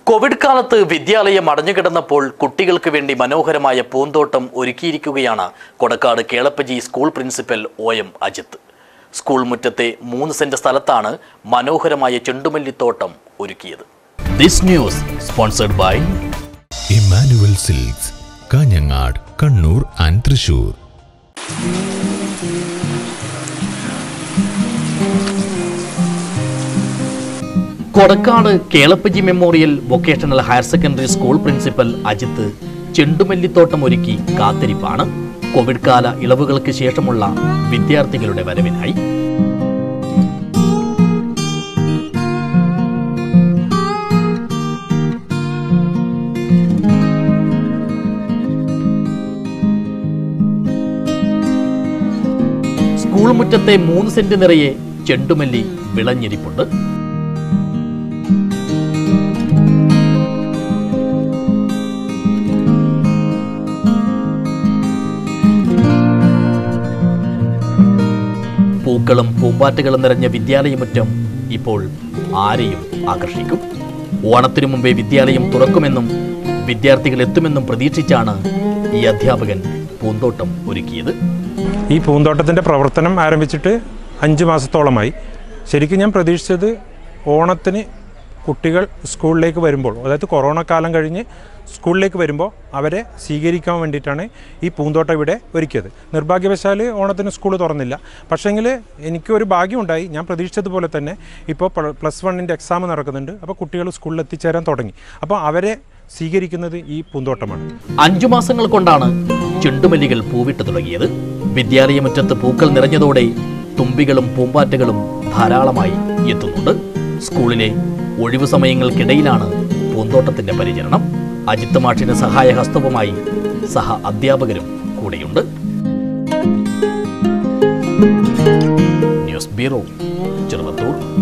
Covid കാലത്ത് വിദ്യാലയം അടഞ്ഞുകിടന്നപ്പോൾ കുട്ടികൾക്ക് വേണ്ടി മനോഹരമായ പൂന്തോട്ടം ഒരുക്കിയിരിക്കുകയാണ് Kodakkad Kelappaji school principal O M Ajith school മുറ്റത്തെ മൂന്ന് സെന്റ് സ്ഥലത്താണ് മനോഹരമായ ചെണ്ടുമല്ലിത്തോട്ടം ഒരുക്കിയത് this news sponsored by Emmanuel Silks Kanhangad Kannur and Thrissur Kodakkad Kelappaji memorial vocational higher secondary school principal Ajith ചെണ്ടുമല്ലിത്തോട്ടം ഒരുക്കി കാത്തിരിപ്പാണ് കോവിഡ് കാല ഇളവുകൾക്ക് ശേഷമുള്ള വിദ്യാർത്ഥികളുടെ വരവിനായി സ്കൂൾ മുറ്റത്തെ മൂന്ന് സെന്റ് നിറയെ ചെണ്ടുമല്ലി വിളഞ്ഞിരിപ്പുണ്ട് പൂക്കളും പൂമ്പാറ്റകളും നിറഞ്ഞ വിദ്യാലയമുറ്റം ഇപ്പോൾ ആരെയും ആകർഷിക്കും ഓണത്തിനു മുമ്പേ വിദ്യാലയം തുറക്കുമെന്നും വിദ്യാർത്ഥികൾ എത്തുമെന്നും പ്രതീക്ഷിച്ചാണ് ഈ അധ്യാപകൻ പൂന്തോട്ടം ഒരുക്കിയത് ഈ പൂന്തോട്ടത്തിൻ്റെ പ്രവർത്തനം ആരംഭിച്ചിട്ട് അഞ്ച് മാസത്തോളമായി ശരിക്കും ഞാൻ പ്രതീക്ഷിച്ചത് ഓണത്തിന് കുട്ടികൾ സ്കൂളിലേക്ക് വരുമ്പോൾ അതായത് കൊറോണ കാലം കഴിഞ്ഞ് സ്കൂളിലേക്ക് വരുമ്പോൾ അവരെ സ്വീകരിക്കാൻ വേണ്ടിയിട്ടാണ് ഈ പൂന്തോട്ടം ഇവിടെ ഒരുക്കിയത് നിർഭാഗ്യവശാൽ ഓണത്തിന് സ്കൂൾ തുറന്നില്ല പക്ഷേങ്കിൽ എനിക്കൊരു ഭാഗ്യമുണ്ടായി ഞാൻ പ്രതീക്ഷിച്ചതുപോലെ തന്നെ ഇപ്പോൾ പ്ലസ് വണ്ണിൻ്റെ എക്സാം നടക്കുന്നുണ്ട് അപ്പോൾ കുട്ടികൾ സ്കൂളിൽ എത്തിച്ചേരാൻ തുടങ്ങി അപ്പോൾ അവരെ സ്വീകരിക്കുന്നത് ഈ പൂന്തോട്ടമാണ് അഞ്ചു മാസങ്ങൾ കൊണ്ടാണ് ചെണ്ടുമല്ലികൾ പൂവിട്ട് തുടങ്ങിയത് വിദ്യാലയമുറ്റത്ത് പൂക്കൾ നിറഞ്ഞതോടെ തുമ്പികളും പൂമ്പാറ്റകളും ധാരാളമായി എത്തുന്നുണ്ട് സ്കൂളിലെ ഒഴിവു സമയങ്ങൾക്കിടയിലാണ് പൂന്തോട്ടത്തിന്റെ പരിചരണം അജിത്ത് മാഷിന് സഹായഹസ്തവുമായി സഹ അധ്യാപകരും കൂടെയുണ്ട് ന്യൂസ് ബ്യൂറോ ചെറുവത്തൂർ